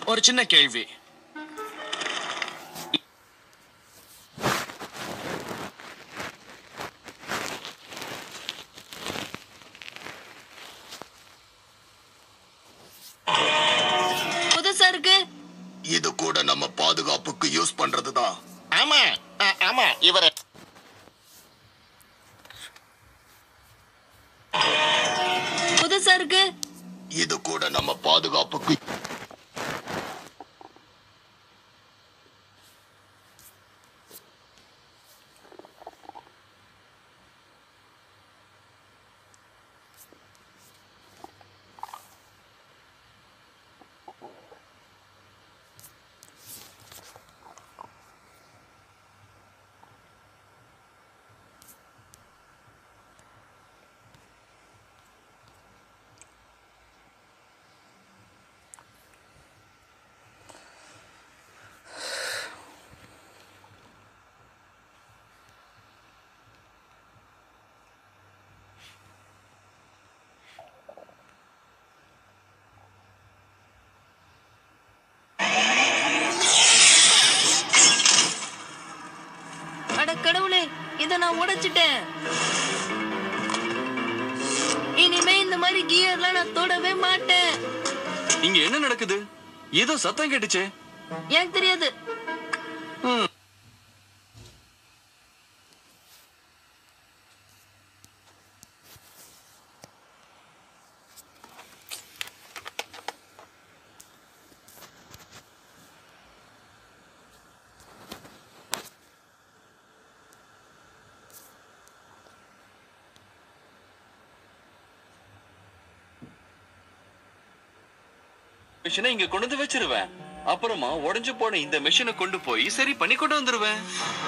ஒரு சின்ன கேள்வி புதுசா இருக்கு இது கூட நம்ம பாதுகாப்புக்கு யூஸ் பண்றதுதான் ஆமா ஆ, ஆமா இவரு புதுசா இருக்கு இது கூட நம்ம பாதுகாப்புக்கு அட கடவுளே இத நான் உடைச்சிட்டேன் இனிமே இந்த மாதிரி கியர்லாம் நான் தொடவே மாட்டேன் இங்க என்ன நடக்குது ஏதோ சத்தம் கேட்டுச்சே எனக்கு தெரியாது மிஷினை இங்க கொண்டு வந்து வச்சிருவேன் அப்புறமா உடைஞ்சு போன இந்த மிஷினை கொண்டு போய் சரி பண்ணி கொண்டு வந்துருவேன்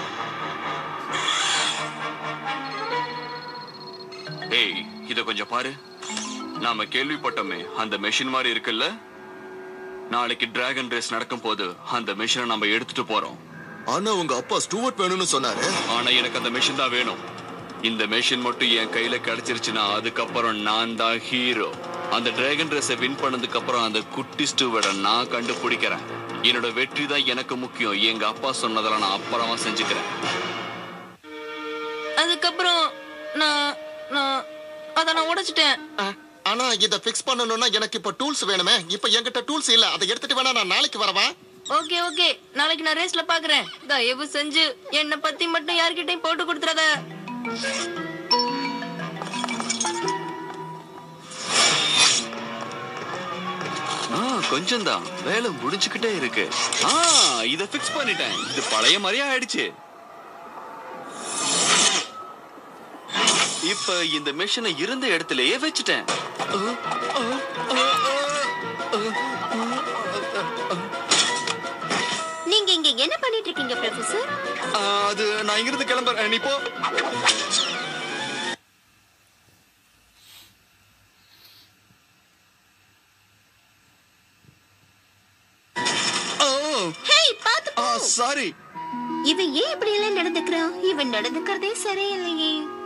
ஏய் இத கொஞ்சம் பாரு நாம கேள்விப்பட்டோமே அந்த மெஷின் மாதிரி இருக்குல்ல நாளைக்கு டிராகன் ரேஸ் நடக்கும் போது அந்த மிஷினை நம்ம எடுத்துட்டு போறோம் ஆனா உங்க அப்பா ஸ்டூவர்ட் வேணும்னு சொன்னாரு ஆனா எனக்கு அந்த மெஷின் தான் வேணும் இந்த மெஷின் மட்டும் என் கையில கிடைச்சிருச்சுன்னா அதுக்கப்புறம் நான் தான் ஹீரோ அந்த டிராகன் ரேஸை வின் பண்ணதுக்கு அப்புறம் அந்த குட்டி ஸ்டூவர்டை நான் கண்டுபிடிக்கிறேன் என்னோட வெற்றி தான் எனக்கு முக்கியம் எங்க அப்பா சொன்னதெல்லாம் நான் அப்புறமா செஞ்சுக்கிறேன் அதுக்கப்புறம் நான் நான் அத நான் உடைச்சிட்டேன் ஆ, ஆனா இத ஃபிக்ஸ் பண்ணணும்னா எனக்கு இப்ப டூல்ஸ் வேணுமே இப்ப என்கிட்ட டூல்ஸ் இல்ல அதை எடுத்துட்டு வேணா நான் நாளைக்கு வரவா ஓகே ஓகே நாளைக்கு நான் ரேஸ்ல பாக்குறேன் தயவு செஞ்சு என்னை பத்தி மட்டும் யார்கிட்டயும் போட்டு கொடுத்துறாத ஆ கொஞ்சம் தான் வேலை முடிச்சுக்கிட்டே இருக்கு ஆ இத ஃபிக்ஸ் பண்ணிட்டேன் இது பழைய மாதிரியே ஆயிடுச்சு இப்ப இந்த மெஷினை இருந்த இடத்திலேயே வச்சுட்டேன் நீங்க இங்க என்ன பண்ணிட்டு இருக்கீங்க ப்ரொஃபசர் ஆ, அது நான் இங்கிருந்து கிளம்புறேன் நீ போ ஹேய் பாத்து சாரி இவன் ஏன் இப்படி எல்லாம் நடந்துக்கிறான் இவன் நடந்துக்கிறதே சரியில்லையே